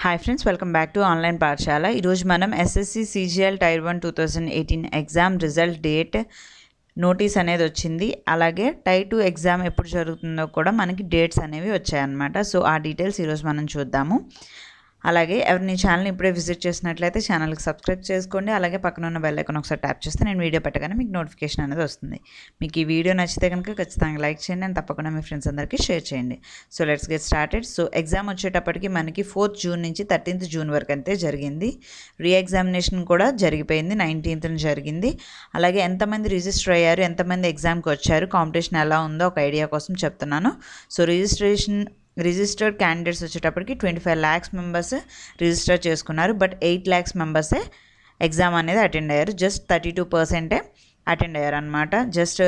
hi friends welcome back to online పాఠశాల ఈరోజు మనం SSC CGL tier one two thousand eighteen exam result date notice అనేది వచ్చింది అలాగే టై టూ ఎగ్జామ్ ఎప్పుడు జరుగుతుందో కూడా మనకి డేట్స్ అనేవి వచ్చాయన్నమాట సో ఆ డీటెయిల్స్ ఈరోజు మనం చూద్దాము అలాగే ఎవరిని ఛానల్ని ఇప్పుడే విజిట్ చేసినట్లయితే ఛానల్కి సబ్స్క్రైబ్ చేసుకోండి అలాగే పక్కన ఉన్న బెల్ ఐకాన్ ఒకసారి ట్యాప్ చేస్తే నేను వీడియో పెట్టగానే మీకు నోటిఫికేషన్ అనేది వస్తుంది మీకు ఈ వీడియో నచ్చితే కనుక ఖచ్చితంగా లైక్ చేయండి అండ్ తప్పకుండా మీ ఫ్రెండ్స్ అందరికీ షేర్ చేయండి so let's get started so exam వచ్చేటప్పటికి మనకి ఫోర్త్ జూన్ నుంచి థర్టీన్త్ జూన్ వరకు అంతే జరిగింది రీ ఎగ్జామినేషన్ కూడా జరిగిపోయింది నైన్టీన్త్న జరిగింది అలాగే ఎంతమంది రిజిస్టర్ అయ్యారు ఎంతమంది ఎగ్జామ్కి వచ్చారు కాంపిటీషన్ ఎలా ఉందో ఒక ఐడియా కోసం చెప్తున్నాను సో రిజిస్ట్రేషన్ రిజిస్టర్డ్ క్యాండిడేట్స్ వచ్చేటప్పటికి twenty five lakhs members register చేసుకున్నారు బట్ ఎయిట్ ల్యాక్స్ మెంబర్సే ఎగ్జామ్ అనేది అటెండ్ అయ్యారు జస్ట్ థర్టీ టూ పర్సెంటే అటెండ్ అయ్యారు అనమాట జస్ట్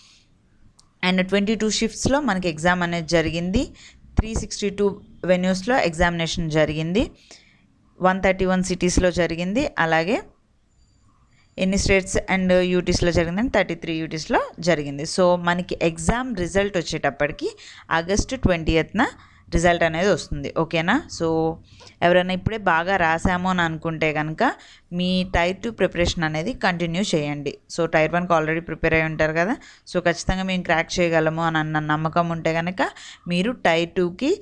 అండ్ ట్వంటీ టూ షిఫ్ట్స్లో మనకి ఎగ్జామ్ అనేది జరిగింది త్రీ సిక్స్టీ టూ వెన్యూస్లో ఎగ్జామినేషన్ జరిగింది వన్ థర్టీ వన్ సిటీస్లో జరిగింది అలాగే ఎన్ని స్టేట్స్ అండ్ యూటీస్లో జరిగిందంటే థర్టీ త్రీ యూటీస్లో జరిగింది సో మనకి ఎగ్జామ్ రిజల్ట్ వచ్చేటప్పటికి ఆగస్టు ట్వంటీయత్న రిజల్ట్ అనేది వస్తుంది ఓకేనా సో ఎవరైనా ఇప్పుడే బాగా రాసాము అని అనుకుంటే కనుక మీ టైర్ టూ ప్రిపరేషన్ అనేది కంటిన్యూ చేయండి సో టైర్ వన్కి ఆల్రెడీ ప్రిపేర్ అయి ఉంటారు కదా సో ఖచ్చితంగా మేము క్రాక్ చేయగలము అని అన్న నమ్మకం ఉంటే కనుక మీరు టైర్ టూకి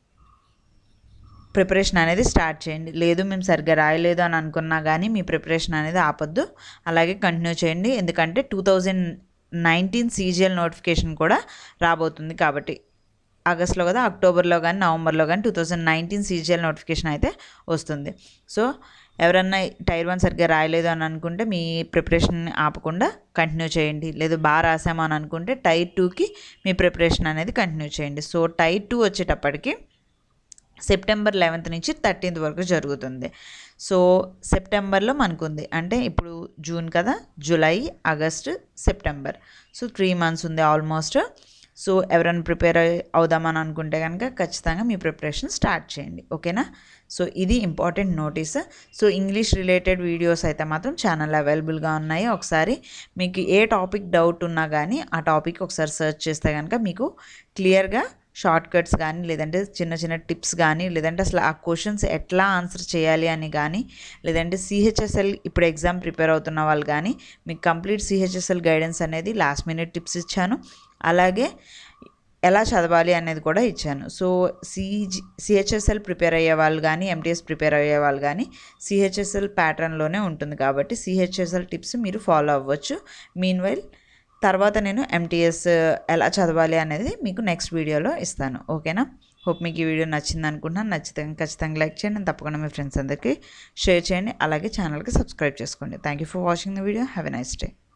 ప్రిపరేషన్ అనేది స్టార్ట్ చేయండి లేదు మేము సరిగ్గా రాయలేదు అని అనుకున్నా కానీ మీ ప్రిపరేషన్ అనేది ఆపొద్దు అలాగే కంటిన్యూ చేయండి ఎందుకంటే two thousand nineteen CGL notification కూడా రాబోతుంది కాబట్టి ఆగస్ట్లో కదా అక్టోబర్లో కానీ నవంబర్లో కానీ two thousand nineteen CGL notification అయితే వస్తుంది సో ఎవరన్నా టైర్ వన్ సరిగ్గా రాయలేదు అని అనుకుంటే మీ ప్రిపరేషన్ ఆపకుండా కంటిన్యూ చేయండి లేదు బాగా రాసాము అని అనుకుంటే టైర్ టూకి మీ ప్రిపరేషన్ అనేది కంటిన్యూ చేయండి సో టైర్ టూ వచ్చేటప్పటికి సెప్టెంబర్ లెవెన్త్ నుంచి థర్టీన్త్ వరకు జరుగుతుంది సో సెప్టెంబర్లో మనకుంది అంటే ఇప్పుడు జూన్ కదా July August September so three months ఉంది ఆల్మోస్ట్ సో ఎవరైనా ప్రిపేర్ అవుదామని అనుకుంటే కనుక ఖచ్చితంగా మీ ప్రిపరేషన్ స్టార్ట్ చేయండి ఓకేనా సో ఇది important notice so English related videos అయితే మాత్రం ఛానల్ అవైలబుల్గా ఉన్నాయి ఒకసారి మీకు ఏ టాపిక్ డౌట్ ఉన్నా కానీ ఆ టాపిక్ ఒకసారి సెర్చ్ చేస్తే కనుక మీకు క్లియర్గా షార్ట్ కట్స్ కానీ లేదంటే చిన్న చిన్న టిప్స్ కానీ లేదంటే అసలు ఆ క్వశ్చన్స్ ఎట్లా ఆన్సర్ చేయాలి అని కానీ లేదంటే సిహెచ్ఎస్ఎల్ ఇప్పుడు ఎగ్జామ్ ప్రిపేర్ అవుతున్న వాళ్ళు కానీ మీకు కంప్లీట్ సిహెచ్ఎస్ఎల్ గైడెన్స్ అనేది లాస్ట్ మినిట్ టిప్స్ ఇచ్చాను అలాగే ఎలా చదవాలి అనేది కూడా ఇచ్చాను సో సిజి సిహెచ్ఎస్ఎల్ ప్రిపేర్ అయ్యే వాళ్ళు కానీ ఎంటీఎస్ ప్రిపేర్ అయ్యే వాళ్ళు కానీ సిహెచ్ఎస్ఎల్ ప్యాటర్న్లోనే ఉంటుంది కాబట్టి సిహెచ్ఎస్ఎల్ టిప్స్ మీరు ఫాలో అవ్వచ్చు మీన్ వైల్ తర్వాత నేను ఎంటీఎస్ ఎలా చదవాలి అనేది మీకు నెక్స్ట్ వీడియోలో ఇస్తాను ఓకేనా హోప్ మీకు ఈ వీడియో నచ్చింది అనుకుంటున్నాను నచ్చితే ఖచ్చితంగా లైక్ చేయండి తప్పకుండా మీ ఫ్రెండ్స్ అందరికీ షేర్ చేయండి అలాగే ఛానల్కి సబ్స్క్రైబ్ చేసుకోండి thank you for watching the video have a nice day